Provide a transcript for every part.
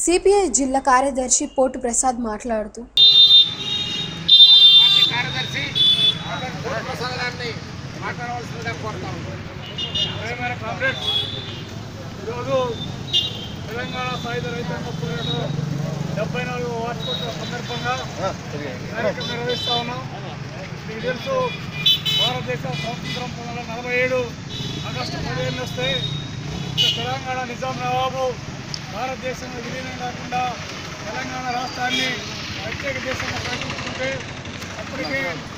CPI జిల్లా కార్యదర్శి పోటు ప్రసాద్ మాట్లాడుతూ పార్టీ కార్యదర్శి కోటి ప్రసాద్ గారిని మాట్లాడవలసిందిగా కోరుతా ఉన్నాం ప్రియమైన కామ్రేడ్స్ ఈరోజు తెలంగాణ సాయుధ రైతాంగ పోరాటం డెబ్బై నాలుగు వార్షికోత్సవ సందర్భంగా కార్యక్రమం నిర్వహిస్తా ఉన్నాం మీకు తెలుసు భారతదేశ స్వాతంత్రం పంతొమ్మిది వందల నలభై ఏడు ఆగస్టు పదిహేను వస్తే ఇక తెలంగాణ నిజాం నవాబు భారతదేశంలో విలీనం కాకుండా తెలంగాణ రాష్ట్రాన్ని ప్రత్యేక దేశంగా ప్రకటించుకుంటే అప్పటికే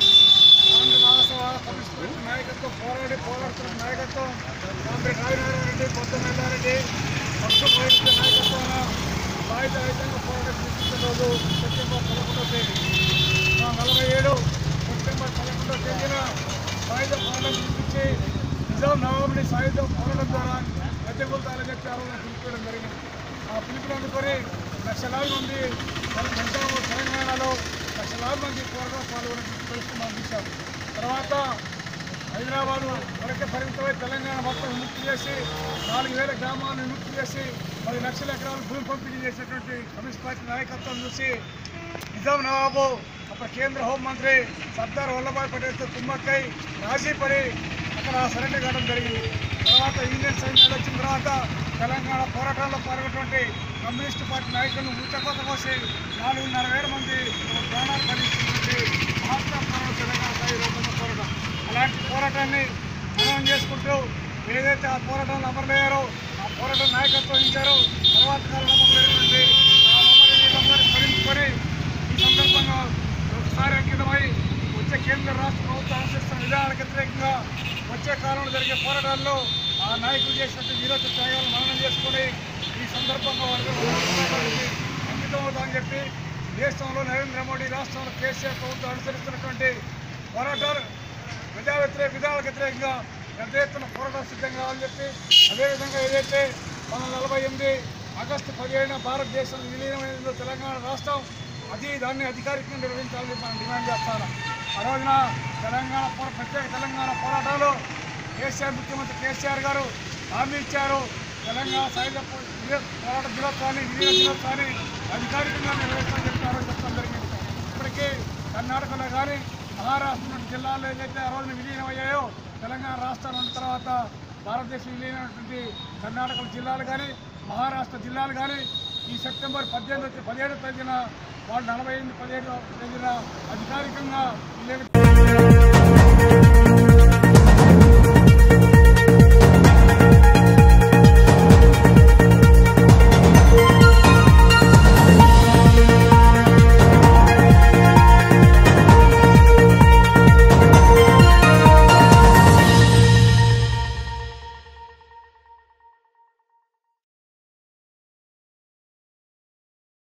ఆంధ్ర మహాసభ కమ్యూనిస్ట్ పార్టీ నాయకత్వం పోరాడి పోరాడుతున్న నాయకత్వం కామ్రేడ్ రాజనారాయణ రెడ్డి కొత్త మెల్లారెడ్డి పక్షం వైద్య నాయకత్వాన సాయుధ రైతాంగ పోరాటం తీసుకున్న రోజు సెప్టెంబర్ పదకొండవ తేదీ ఆ నలభై ఏడు సెప్టెంబర్ పదకొండవ తేదీన సాయుధ పోరాటం చూపించి నిజాం నవాబుని సాయుధ పోరాటం ద్వారా గద్దెకొల్తాలని చెప్పి ఆ రోజున పిలుపుకోవడం జరిగింది ఆ పిలుపుని అందుకొని లక్షలాది మంది మన నిజాము తెలంగాణలో లక్షలాది మంది పోరాటం పాల్గొని తెలుసుకున్నాం చూశాం తర్వాత హైదరాబాదు వరకే పరిమితమై తెలంగాణ మొత్తం విముక్తి చేసి నాలుగు వేల గ్రామాలను విముక్తి చేసి పది లక్షల ఎకరాలు భూమి పంపిణీ చేసినటువంటి కమ్యూనిస్ట్ పార్టీ నాయకత్వం చూసి నిజాం నవాబు అప్పుడు కేంద్ర హోంమంత్రి సర్దార్ వల్లభాయ్ పటేల్తో కుమ్మక్కై రాజీ పడి అక్కడ సరెండర్ కావడం జరిగింది తర్వాత ఇండియన్ సైన్యాలు వచ్చిన తర్వాత తెలంగాణ పోరాటంలో పాల్గొన్నటువంటి కమ్యూనిస్ట్ పార్టీ నాయకులను ఊచకోత కోసి నాలుగున్నర వేల మంది ప్రాణాలు కలిగినటువంటి మహాత్మా పోరాటం తెలంగాణ స్థాయి రూపంలో పోరాటం అలాంటి పోరాటాన్ని మనం చేసుకుంటూ ఏదైతే ఆ పోరాటంలో అమరులయ్యారో ఆ పోరాటం నాయకత్వం వహించారో తర్వాత కాలంలో అమరులైనటువంటి ఆ అమరులందరినీ స్మరించుకొని ఈ సందర్భంగా ఒకసారి అంకితమై వచ్చే కేంద్ర రాష్ట్ర ప్రభుత్వం అనుసరిస్తున్న విధానాలకు వ్యతిరేకంగా వచ్చే కాలంలో జరిగే పోరాటాల్లో ఆ నాయకులు చేసినట్టు వీరోత్వ త్యాగాలను మననం చేసుకొని ఈ సందర్భంగా వారికి అంకితం అవుతామని చెప్పి దేశంలో నరేంద్ర మోడీ రాష్ట్రంలో కేసీఆర్ ప్రభుత్వం అనుసరిస్తున్నటువంటి పోరాటాలు ప్రజా వ్యతిరేక విధానాలకు వ్యతిరేకంగా పెద్ద ఎత్తున పోరాటం సిద్ధం కావాలని చెప్పి అదేవిధంగా ఏదైతే పంతొమ్మిది నలభై ఎనిమిది ఆగస్టు పదిహేడున భారతదేశంలో విలీనమైందో తెలంగాణ రాష్ట్రం అది దాన్ని అధికారికంగా నిర్వహించాలని చెప్పి మనం డిమాండ్ చేస్తాను ఆ రోజున తెలంగాణ పోరా ప్రత్యేక తెలంగాణ పోరాటంలో కేసీఆర్ ముఖ్యమంత్రి కేసీఆర్ గారు హామీ ఇచ్చారు తెలంగాణ సాయుధ పో- విలే- పోరాట దినోత్సవాన్ని విలీన దినోత్సవాన్ని అధికారికంగా నిర్వహిస్తామని చెప్పి ఆ రోజు చెప్పడం జరిగింది ఇప్పటికీ కర్ణాటకలో కానీ మహారాష్ట్ర వంటి జిల్లాల్లో ఏదైతే ఆ రోజున విలీనం అయ్యాయో తెలంగాణ రాష్ట్రం ఉన్న తర్వాత భారతదేశం విలీనమైనటువంటి కర్ణాటక జిల్లాలు కానీ మహారాష్ట్ర జిల్లాలు కానీ ఈ సెప్టెంబర్ పద్దెనిమిది పదిహేడు తేదీన వాళ్ళు నలభై ఎనిమిది పదిహేడు తేదీన అధికారికంగా విలీనం